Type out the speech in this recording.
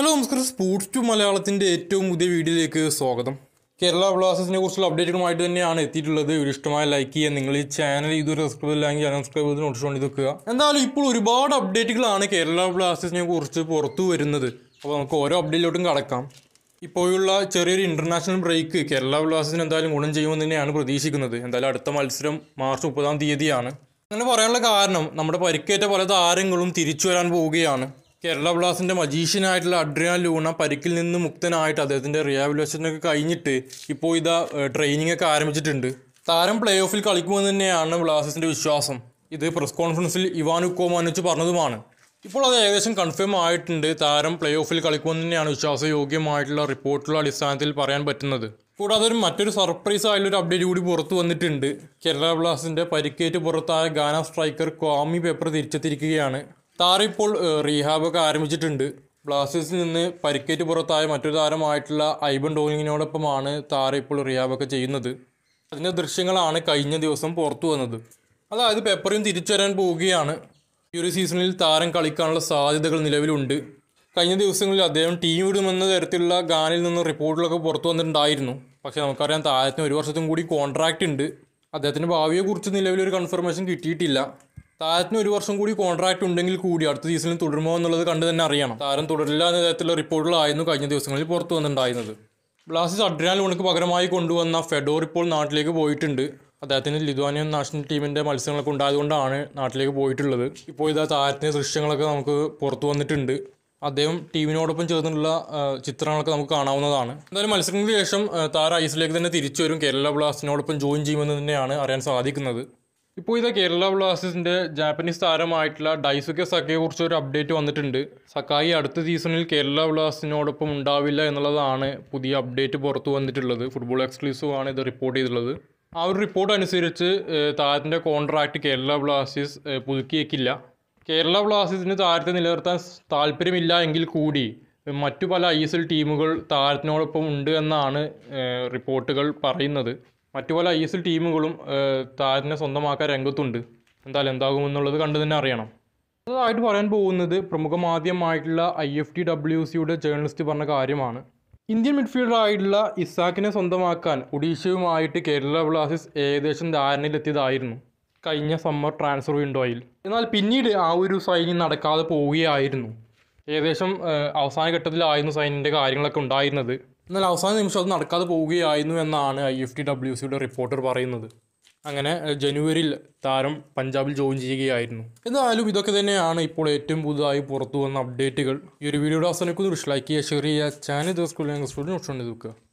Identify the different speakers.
Speaker 1: hello നമസ്കാരം sports to മലയാളത്തിൻ്റെ ഏറ്റവും പുതിയ വീഡിയോയിലേക്ക് സ്വാഗതം കേരള ബ്ലാസ്റ്റേഴ്സിനെ കുറിച്ചുള്ള അപ്ഡേറ്റുകളുമായിട്ട് തന്നെയാണ് എത്തിയിട്ടുള്ളത് ഒരു ഇഷ്ടമായ ലൈക്ക് ചെയ്യുക നിങ്ങൾ ഈ ചാനൽ ഇതുവരെ സബ്സ്ക്രൈബ് ഇല്ലെങ്കിൽ ചാനൽ സബ്സ്ക്രൈബ് ചെയ്ത് നോട്ടിഫിക്കേഷൻ വേണ്ടി വെക്കുക എന്തായാലും ഇപ്പോൾ ഒരുപാട് അപ്ഡേറ്റുകളാണ് കേരള ബ്ലാസ്റ്റേഴ്സിനെ കുറിച്ച് പുറത്തു വരുന്നത് അപ്പോൾ നമുക്ക് ഓരോ അപ്ഡേറ്റിലോട്ടും കടക്കാം ഇപ്പോഴുള്ള ചെറിയൊരു ഇന്റർനാഷണൽ ബ്രേക്ക് കേരള ബ്ലാസ്റ്റേഴ്സിന് എന്തായാലും ഗുണം ചെയ്യുമെന്ന് തന്നെയാണ് പ്രതീക്ഷിക്കുന്നത് എന്തായാലും അടുത്ത മത്സരം മാർച്ച് മുപ്പതാം തീയതിയാണ് അങ്ങനെ പറയാനുള്ള കാരണം നമ്മുടെ പരിക്കേറ്റ പല താരങ്ങളും തിരിച്ചു വരാൻ പോവുകയാണ് കേരള ബ്ലാസ്റ്റിന്റെ മജീഷ്യനായിട്ടുള്ള അഡ്രിയാൻ ലൂണ പരിക്കിൽ നിന്ന് മുക്തനായിട്ട് അദ്ദേഹത്തിന്റെ റിഹാബിലേഷൻ ഒക്കെ കഴിഞ്ഞിട്ട് ഇപ്പോൾ ഇതാ ട്രെയിനിങ് ഒക്കെ ആരംഭിച്ചിട്ടുണ്ട് താരം പ്ലേ ഓഫിൽ കളിക്കുമെന്ന് തന്നെയാണ് ബ്ലാസ്റ്റേഴ്സിന്റെ വിശ്വാസം ഇത് പ്രസ് കോൺഫറൻസിൽ ഇവാനു കോമാനുച്ച് പറഞ്ഞതുമാണ് ഇപ്പോൾ അത് ഏകദേശം കൺഫേം ആയിട്ടുണ്ട് താരം പ്ലേ ഓഫിൽ കളിക്കുമെന്ന് തന്നെയാണ് വിശ്വാസയോഗ്യമായിട്ടുള്ള റിപ്പോർട്ടുള്ള അടിസ്ഥാനത്തിൽ പറയാൻ പറ്റുന്നത് കൂടാതെ ഒരു മറ്റൊരു സർപ്രൈസ് ആയിട്ടുള്ള ഒരു അപ്ഡേറ്റ് കൂടി പുറത്തു വന്നിട്ടുണ്ട് കേരള ബ്ലാസ്റ്റിന്റെ പരിക്കേറ്റ് പുറത്തായ ഗാന സ്ട്രൈക്കർ ക്വാമി പേപ്പർ തിരിച്ചെത്തിയിരിക്കുകയാണ് താരം ഇപ്പോൾ ഏഹ്, റീഹാബ് ഒക്കെ ആരംഭിച്ചിട്ടുണ്ട് ബ്ലാസ്റ്റേഴ്സിൽ നിന്ന് പരിക്കേറ്റ് പുറത്തായ മറ്റൊരു താരമായിട്ടുള്ള ഐബൻ ഡോയിങ്ങിനോടൊപ്പമാണ് താരം ഇപ്പോൾ റീഹാബ് ഒക്കെ ചെയ്യുന്നത് അതിൻ്റെ ദൃശ്യങ്ങളാണ് കഴിഞ്ഞ ദിവസം പുറത്തു വന്നത് അതായത് പെപ്പറും തിരിച്ചു വരാൻ പോവുകയാണ് ഈ ഒരു സീസണിൽ താരം കളിക്കാനുള്ള സാധ്യതകൾ നിലവിലുണ്ട് കഴിഞ്ഞ ദിവസങ്ങളിൽ അദ്ദേഹം ടീം വിടുമെന്ന തരത്തിലുള്ള ഗാനിൽ നിന്ന് റിപ്പോർട്ടുകളൊക്കെ പുറത്തു വന്നിട്ടുണ്ടായിരുന്നു പക്ഷേ നമുക്കറിയാം താരത്തിന് ഒരു വർഷത്തും കൂടി കോൺട്രാക്റ്റ് ഉണ്ട് അദ്ദേഹത്തിൻ്റെ ഭാവിയെക്കുറിച്ച് നിലവിലൊരു കൺഫർമേഷൻ കിട്ടിയിട്ടില്ല താരത്തിന് ഒരു വർഷം കൂടി കോൺട്രാക്റ്റ് ഉണ്ടെങ്കിൽ കൂടി അടുത്ത സീസണിൽ തുടരുമോ എന്നുള്ളത് കണ്ട് തന്നെ അറിയണം താരം തുടരില്ല എന്ന തരത്തിലുള്ള റിപ്പോർട്ടുകളായിരുന്നു കഴിഞ്ഞ ദിവസങ്ങളിൽ പുറത്തു വന്നിട്ടുണ്ടായിരുന്നത് ബ്ലാസ്റ്റേഴ്സ് അഡ്രിയാൻ ലൂണക്ക് പകരമായി കൊണ്ടുവന്ന ഫെഡോർ ഇപ്പോൾ നാട്ടിലേക്ക് പോയിട്ടുണ്ട് അദ്ദേഹത്തിന് ലിത്വാനിയൻ നാഷണൽ ടീമിൻ്റെ മത്സരങ്ങളൊക്കെ ഉണ്ടായതുകൊണ്ടാണ് നാട്ടിലേക്ക് പോയിട്ടുള്ളത് ഇപ്പോൾ ഇതാ താരത്തിൻ്റെ ദൃശ്യങ്ങളൊക്കെ നമുക്ക് പുറത്തു വന്നിട്ടുണ്ട് അദ്ദേഹം ടീമിനോടൊപ്പം ചേർന്നുള്ള ആ, ചിത്രങ്ങളൊക്കെ നമുക്ക് കാണാവുന്നതാണ് എന്തായാലും മത്സരങ്ങൾക്ക് ശേഷം ആ, താരം ഐസിലേക്ക് തന്നെ തിരിച്ചു വരും കേരള ബ്ലാസ്റ്റിനോടൊപ്പം ജോയിൻ ചെയ്യുമെന്ന് തന്നെയാണ് അറിയാൻ സാധിക്കുന്നത് ഇപ്പോൾ ഇത് കേരള ബ്ലാസ്റ്റേഴ്സിന്റെ ജാപ്പനീസ് താരമായിട്ടുള്ള ഡൈസുക്കെ സക്കയെ കുറിച്ച് ഒരു അപ്ഡേറ്റ് വന്നിട്ടുണ്ട് സക്കായി അടുത്ത സീസണിൽ കേരള ബ്ലാസ്റ്റേഴ്സിനോടൊപ്പം ഉണ്ടാവില്ല എന്നുള്ളതാണ് പുതിയ അപ്ഡേറ്റ് പുറത്തു വന്നിട്ടുള്ളത് ഫുട്ബോൾ എക്സ്ക്ലൂസീവ് ആണ് ഇത് റിപ്പോർട്ട് ചെയ്തിട്ടുള്ളത് ആ ഒരു റിപ്പോർട്ട് അനുസരിച്ച് ഏഹ്, താരത്തിന്റെ കോൺട്രാക്റ്റ് കേരള ബ്ലാസ്റ്റേഴ്സ് ഏഹ്, പുതുക്കിയേക്കില്ല കേരള ബ്ലാസ്റ്റേഴ്സിന് താരത്തെ നിലനിർത്താൻ സ് താല്പര്യമില്ല എങ്കിൽ കൂടി ഏഹ്, മറ്റു പല ഐ എസ് എൽ ടീമുകൾ താരത്തിനോടൊപ്പം ഉണ്ട് എന്നാണ് ഏഹ്, റിപ്പോർട്ടുകൾ പറയുന്നത് മറ്റു പല ഐ എസ് എൽ ടീമുകളും ഏഹ്, താരത്തിനെ സ്വന്തമാക്കാൻ രംഗത്തുണ്ട് എന്തായാലും എന്താകുമെന്നുള്ളത് കണ്ടു തന്നെ അറിയണം അതായിട്ട് പറയാൻ പോകുന്നത് പ്രമുഖ മാധ്യമമായിട്ടുള്ള ഐ എഫ് ടി ഡബ്ല്യു സിയുടെ ജേർണലിസ്റ്റ് പറഞ്ഞ കാര്യമാണ് ഇന്ത്യൻ മിഡ്ഫീൽഡർ ആയിട്ടുള്ള ഇസാക്കിനെ സ്വന്തമാക്കാൻ ഒഡീഷയുമായിട്ട് കേരള ബ്ലാസ്റ്റേഴ്സ് ഏകദേശം ധാരണയിലെത്തിയതായിരുന്നു കഴിഞ്ഞ സമ്മർ ട്രാൻസ്ഫർ വിൻഡോയിൽ എന്നാൽ പിന്നീട് ആ ഒരു സൈനിങ് നടക്കാതെ പോവുകയായിരുന്നു ഏകദേശം ഏഹ്, അവസാന ഘട്ടത്തിലായിരുന്നു സൈനിൻ്റെ കാര്യങ്ങളൊക്കെ ഉണ്ടായിരുന്നത് എന്നാൽ അവസാന നിമിഷം അത് നടക്കാതെ പോവുകയായിരുന്നു എന്നാണ് ഐ എഫ് ടി ഡബ്ല്യു സിയുടെ റിപ്പോർട്ടർ പറയുന്നത് അങ്ങനെ ഏഹ്, ജനുവരിയിൽ താരം പഞ്ചാബിൽ ജോയിൻ ചെയ്യുകയായിരുന്നു എന്തായാലും ഇതൊക്കെ തന്നെയാണ് ഇപ്പോൾ ഏറ്റവും പുതുതായി പുറത്തു വന്ന അപ്ഡേറ്റുകൾ ഈ ഒരു വീഡിയോയുടെ അവസാനിക്കുന്നു ലൈക്ക് ചെയ്യുക ഷെയർ ചെയ്യുക ചാനൽ ദിവസം നോട്ടുണ്ട് നോക്കുക